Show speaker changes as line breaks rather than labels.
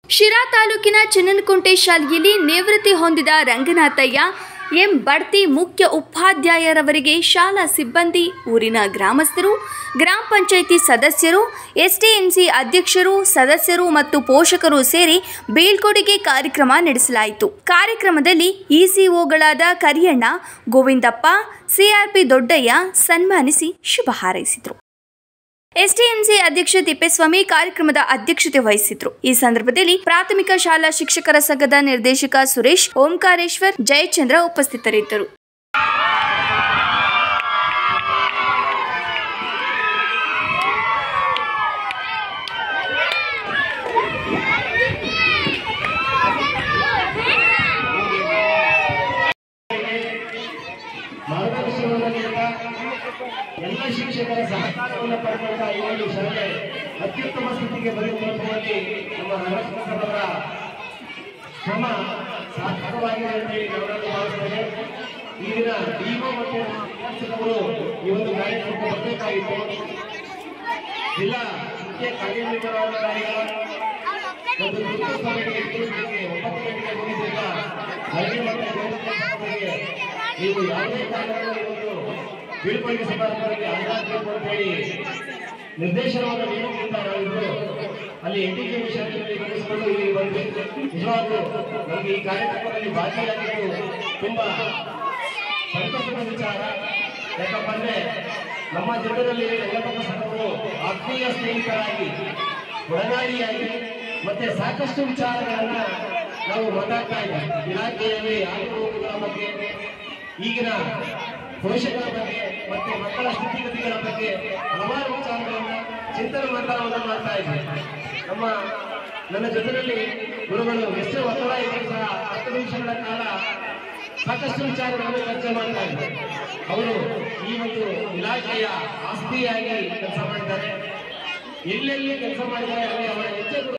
ಶಿರಾ ತಾಲೂಕಿನ ಚಿನ್ನನಕುಂಟೆ ಶಾಲೆಯಲ್ಲಿ ನಿವೃತ್ತಿ ಹೊಂದಿದ ರಂಗನಾಥಯ್ಯ ಎಂ ಬಡ್ತಿ ಮುಖ್ಯ ಉಪಾಧ್ಯಾಯರವರಿಗೆ ಶಾಲಾ ಸಿಬ್ಬಂದಿ ಊರಿನ ಗ್ರಾಮಸ್ಥರು ಗ್ರಾಮ ಪಂಚಾಯಿತಿ ಸದಸ್ಯರು ಎಸ್ಟಿಎನ್ಸಿ ಅಧ್ಯಕ್ಷರು ಸದಸ್ಯರು ಮತ್ತು ಪೋಷಕರು ಸೇರಿ ಬೀಳ್ಕೊಡುಗೆ ಕಾರ್ಯಕ್ರಮ ನಡೆಸಲಾಯಿತು ಕಾರ್ಯಕ್ರಮದಲ್ಲಿ ಇಸಿಒಗಳಾದ ಕರಿಯಣ್ಣ ಗೋವಿಂದಪ್ಪ ಸಿಆರ್ಪಿ ದೊಡ್ಡಯ್ಯ ಸನ್ಮಾನಿಸಿ ಶುಭ ಹಾರೈಸಿದರು ಎಸ್ಟಿಎನ್ಸಿ ಅಧ್ಯಕ್ಷ ತಿಪ್ಪೇಸ್ವಾಮಿ ಕಾರ್ಯಕ್ರಮದ ಅಧ್ಯಕ್ಷತೆ ವಹಿಸಿದ್ರು ಈ ಸಂದರ್ಭದಲ್ಲಿ ಪ್ರಾಥಮಿಕ ಶಾಲಾ ಶಿಕ್ಷಕರ ಸಂಘದ ನಿರ್ದೇಶಕ ಸುರೇಶ್ ಓಂಕಾರೇಶ್ವರ್ ಜಯಚಂದ್ರ ಉಪಸ್ಥಿತರಿದ್ದರು
ಮಾರ್ಗದರ್ಶನವನ್ನು ನೀಡುತ್ತಾ ಎಲ್ಲ ಶಿಕ್ಷಕರ ಸಹಕಾರವನ್ನು ಪಡೆದಂತ ಈ ಒಂದು ಶಾಲೆ ಅತ್ಯುತ್ತಮ ಸ್ಥಿತಿಗೆ ಬರುವಂತಲ್ಲಿ ನಮ್ಮ ನರಸಿಂಹರವರ ಶ್ರಮ ಸಾರ್ಥಕವಾಗಿದೆ ಅಂತ ಹೇಳಿ ನಾವೆಲ್ಲರೂ ಭಾವಿಸ್ತೇವೆ ಈ ದಿನ ಡಿಒ ಮತ್ತು ಶಿಕ್ಷಕರು ಈ ಒಂದು ಕಾರ್ಯಕ್ರಮಕ್ಕೆ ಬರಬೇಕಾಗಿತ್ತು ಜಿಲ್ಲಾ ಮುಖ್ಯ ಕಾರ್ಯನಿರ್ವಹಣಾಧಿಕಾರಿಗಳ ಒಂದು ತುರ್ತು ಸಭೆಗೆ ಇಟ್ಟಿದ್ದಕ್ಕೆ ಒಂಬತ್ತು ಗಂಟೆಗೆ ಮುಗಿಸಿದ ಹಳದಿ ಮತ್ತು ಗೋಧಿ ಸಭೆಗೆ ನೀವು ಯಾವುದೇ ಕಾರಣದಲ್ಲಿ ಒಂದು ಬೀಳ್ಕೊಡುಗೆ ಸಮಾರಂಭದಲ್ಲಿ ಹಾಜರಾಗಬೇಕು ಅಂತ ಹೇಳಿ ನಿರ್ದೇಶನವನ್ನು ನೀಡುತ್ತಿದ್ದ ನಾವಿಬ್ಬರು ಅಲ್ಲಿ ಎನ್ಡಿಕೆ ವಿಷಯದಲ್ಲಿ ಗಮನಿಸಿಕೊಂಡು ಇಲ್ಲಿ ಬಂದು ನಿಜವಾಗ್ಲೂ ನಮಗೆ ಈ ಕಾರ್ಯಕ್ರಮದಲ್ಲಿ ಭಾಗಿಯಾಗಿದ್ದು ತುಂಬಾ ಸಂತೋಷದ ವಿಚಾರ ಯಾಕಪ್ಪ ಅಂದ್ರೆ ನಮ್ಮ ಜನರಲ್ಲಿ ರಂಗಪ್ಪ ಸಂಘಗಳು ಆತ್ಮೀಯ ಸ್ನೇಹಿತರಾಗಿ ಒಡನಾಡಿಯಾಗಿ ಮತ್ತೆ ಸಾಕಷ್ಟು ವಿಚಾರಗಳನ್ನ ನಾವು ಮಾತಾಡ್ತಾ ಇದ್ದೀವಿ ಇಲಾಖೆಯಲ್ಲಿ ಆಗುವುಗಳ ಬಗ್ಗೆ ಈಗಿನ ಪೋಷಕರ ಬಗ್ಗೆ ಮತ್ತೆ ಮಕ್ಕಳ ಸ್ಥಿತಿಗತಿಗಳ ಬಗ್ಗೆ ಹಲವಾರು ವಿಚಾರಗಳನ್ನ ಚಿಂತನೆ ಮಂಥನವನ್ನು ಮಾಡ್ತಾ ಇದ್ದೀವಿ ನಮ್ಮ ನನ್ನ ಜೊತೆಯಲ್ಲಿ ಗುರುಗಳು ಎಷ್ಟೇ ಒತ್ತಡ ಇದ್ರೂ ಸಹ ಹತ್ತು ನಿಮಿಷಗಳ ಕಾಲ ಸಾಕಷ್ಟು ವಿಚಾರಗಳನ್ನು ಚರ್ಚೆ ಮಾಡ್ತಾ ಇದ್ದಾರೆ ಅವರು ಈ ಒಂದು ಇಲಾಖೆಯ ಆಸ್ತಿಯಾಗಿ ಕೆಲಸ ಮಾಡಿದ್ದಾರೆ ಎಲ್ಲೆಲ್ಲಿ ಕೆಲಸ ಮಾಡಿದ್ದಾರೆ ಅಲ್ಲಿ ಅವರ ಹೆಜ್ಜೆ